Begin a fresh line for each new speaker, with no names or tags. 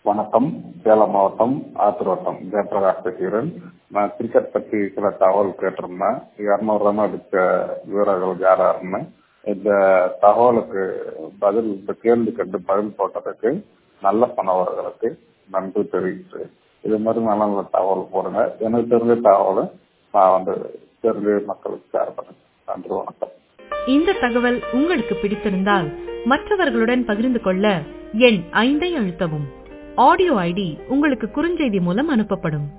வணக்கம் சேலம் மாவட்டம் ஆத்திரோட்டம் ஜெயபிரகாஷ் பேசுகிறேன் நான் கிரிக்கெட் பற்றி சில தகவல் கேட்டிருந்தேன் இரநூறு ரன் அடித்த வீரர்கள் யாராருன்னு இந்த தகவலுக்கு பதில் இந்த கேள்வி கண்டு பதில் போட்டதுக்கு நல்ல பணவர்களுக்கு நன்றி தெரிவித்து இது மாதிரி நல்ல நல்ல தகவல் போடுங்க எனக்கு தெரிஞ்ச தகவலை நான் வந்து தெரிஞ்ச மக்களுக்கு ஷேர் பண்ணுறேன் நன்றி வணக்கம்
இந்த தகவல் உங்களுக்கு பிடித்திருந்தால் மற்றவர்களுடன் பகிர்ந்து கொள்ள எண் ஐந்தை அழுத்தவும் ஆடியோ ஐடி உங்களுக்கு குறுஞ்செய்தி மூலம் அனுப்பப்படும்